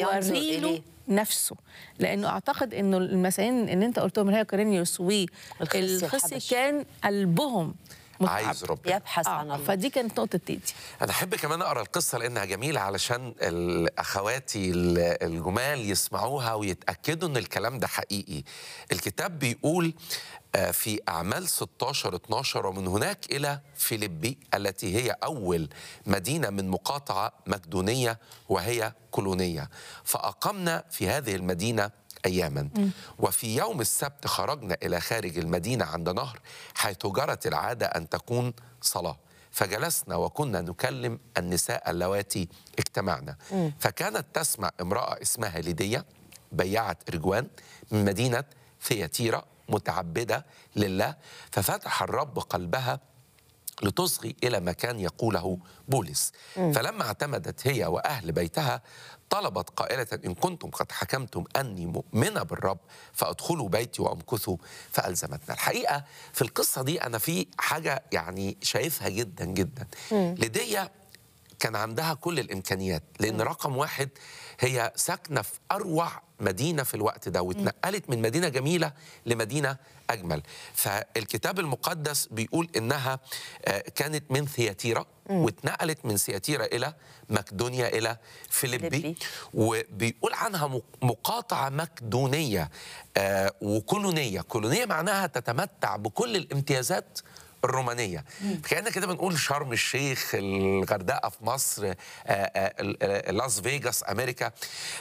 ينظر يوري له إليه. نفسه لانه اعتقد انه المسائلين اللي انت قلتهم اللي هي كورينيوس الخصي والخصي الحبشي. كان قلبهم متعب. عايز ربنا يبحث عن آه الله فدي كانت نقطه تيدي انا احب كمان اقرا القصه لانها جميله علشان الاخواتي ال- الجمال يسمعوها ويتاكدوا ان الكلام ده حقيقي الكتاب بيقول آه، في اعمال 16 12 ومن هناك الى فيليبي التي هي اول مدينه من مقاطعه مقدونيه وهي كولونيه فاقمنا في هذه المدينه اياما وفي يوم السبت خرجنا الى خارج المدينه عند نهر حيث جرت العاده ان تكون صلاه فجلسنا وكنا نكلم النساء اللواتي اجتمعنا فكانت تسمع امراه اسمها ليديا بيعه ارجوان من مدينه ثياتيرا متعبده لله ففتح الرب قلبها لتصغي إلى ما كان يقوله بولس فلما اعتمدت هي وأهل بيتها طلبت قائلة إن كنتم قد حكمتم أني مؤمنة بالرب فأدخلوا بيتي وأمكثوا فألزمتنا الحقيقة في القصة دي أنا في حاجة يعني شايفها جدا جدا لدية كان عندها كل الامكانيات لان رقم واحد هي ساكنه في اروع مدينه في الوقت ده واتنقلت من مدينه جميله لمدينه اجمل فالكتاب المقدس بيقول انها آه، كانت من ثياتيرا واتنقلت من ثياتيرا الى مقدونيا الى فيليبي فيليبي. وبيقول عنها مق- مقاطعه مقدونيه آه، وكولونيه كولونيه معناها تتمتع بكل الامتيازات الرومانيه كأننا كده بنقول شرم الشيخ الغردقه في مصر آه، آه، ال- آه، لاس فيجاس امريكا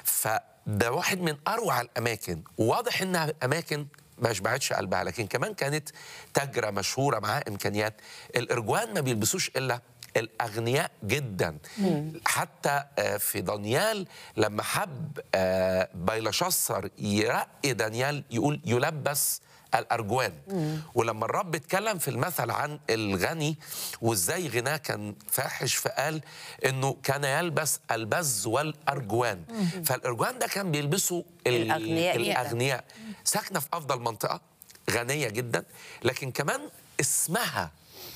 فده واحد من اروع الاماكن وواضح انها اماكن ما شبعتش قلبها لكن كمان كانت تاجره مشهوره معاها امكانيات الارجوان ما بيلبسوش الا الاغنياء جدا حتى آه، في دانيال لما حب آه، بيلشصر يرقي دانيال يقول يلبس الارجوان ولما الرب اتكلم في المثل عن الغني وازاي غناه كان فاحش فقال انه كان يلبس البز والارجوان فالارجوان ده كان بيلبسه ال- الأغنياء جداً. الاغنياء ساكنه في افضل منطقه غنيه جدا لكن كمان اسمها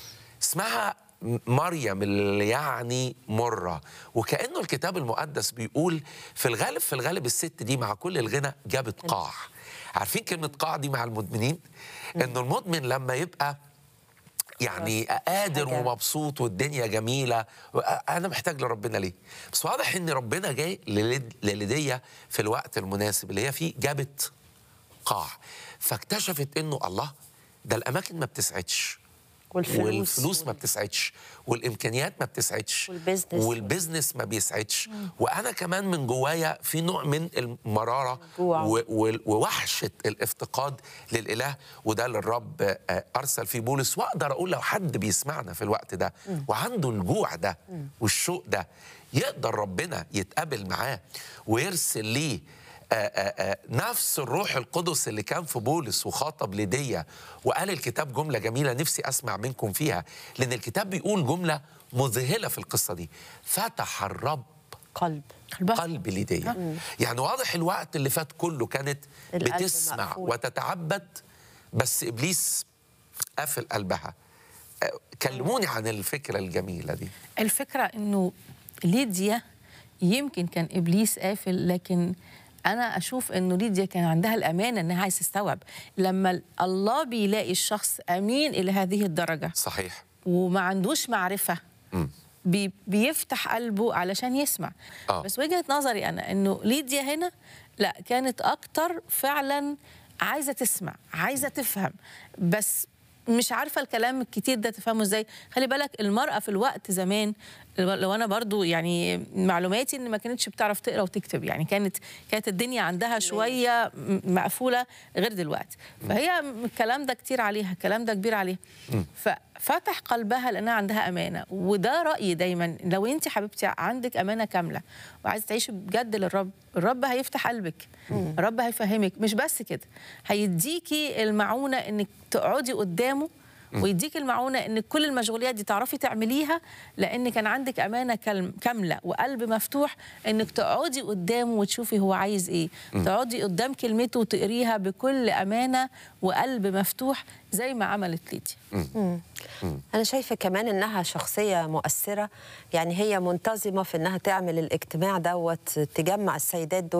اسمها م- مريم اللي يعني مرة وكأنه الكتاب المقدس بيقول في الغالب في الغالب الست دي مع كل الغنى جابت قاع عارفين كلمة قاع دي مع المدمنين انه المدمن لما يبقى يعني قادر حاجة. ومبسوط والدنيا جميلة أنا محتاج لربنا ليه بس واضح إن ربنا جاي لليد- لليدية في الوقت المناسب اللي هي فيه جابت قاع فاكتشفت إنه الله ده الأماكن ما بتسعدش والفلوس والفلوس ما بتسعدش والامكانيات ما بتسعدش والبيزنس. والبيزنس ما بيسعدش وانا كمان من جوايا في نوع من المراره جوع. و- و- ووحشه الافتقاد للاله وده اللي الرب آه، ارسل فيه بولس واقدر اقول لو حد بيسمعنا في الوقت ده وعنده الجوع ده والشوق ده يقدر ربنا يتقابل معاه ويرسل ليه آه، آه، آه، نفس الروح القدس اللي كان في بولس وخاطب ليديا وقال الكتاب جمله جميله نفسي اسمع منكم فيها لان الكتاب بيقول جمله مذهله في القصه دي فتح الرب قلب قلبها. قلب ليديا يعني واضح الوقت اللي فات كله كانت القلب بتسمع مقفول. وتتعبد بس ابليس قافل قلبها آه، كلموني عن الفكره الجميله دي الفكره انه ليديا يمكن كان ابليس قافل لكن انا اشوف انه ليديا كان عندها الامانه انها عايز تستوعب لما الله بيلاقي الشخص امين الى هذه الدرجه صحيح وما عندوش معرفه مم. بي بيفتح قلبه علشان يسمع آه. بس وجهه نظري انا انه ليديا هنا لا كانت اكتر فعلا عايزه تسمع عايزه تفهم بس مش عارفه الكلام الكتير ده تفهمه ازاي خلي بالك المراه في الوقت زمان لو انا برضو يعني معلوماتي ان ما كانتش بتعرف تقرا وتكتب يعني كانت كانت الدنيا عندها شويه م- مقفوله غير دلوقتي فهي الكلام ده كتير عليها الكلام ده كبير عليها ففتح قلبها لانها عندها امانه وده رايي دايما لو انت حبيبتي عندك امانه كامله وعايزه تعيشي بجد للرب الرب هيفتح قلبك الرب هيفهمك مش بس كده هيديكي المعونه انك تقعدي قدامه ويديك المعونه ان كل المشغوليات دي تعرفي تعمليها لان كان عندك امانه كلم- كامله وقلب مفتوح انك تقعدي قدامه وتشوفي هو عايز ايه تقعدي قدام كلمته وتقريها بكل امانه وقلب مفتوح زي ما عملت ليديا أنا شايفة كمان إنها شخصية مؤثرة يعني هي منتظمة في إنها تعمل الاجتماع دوت تجمع السيدات دول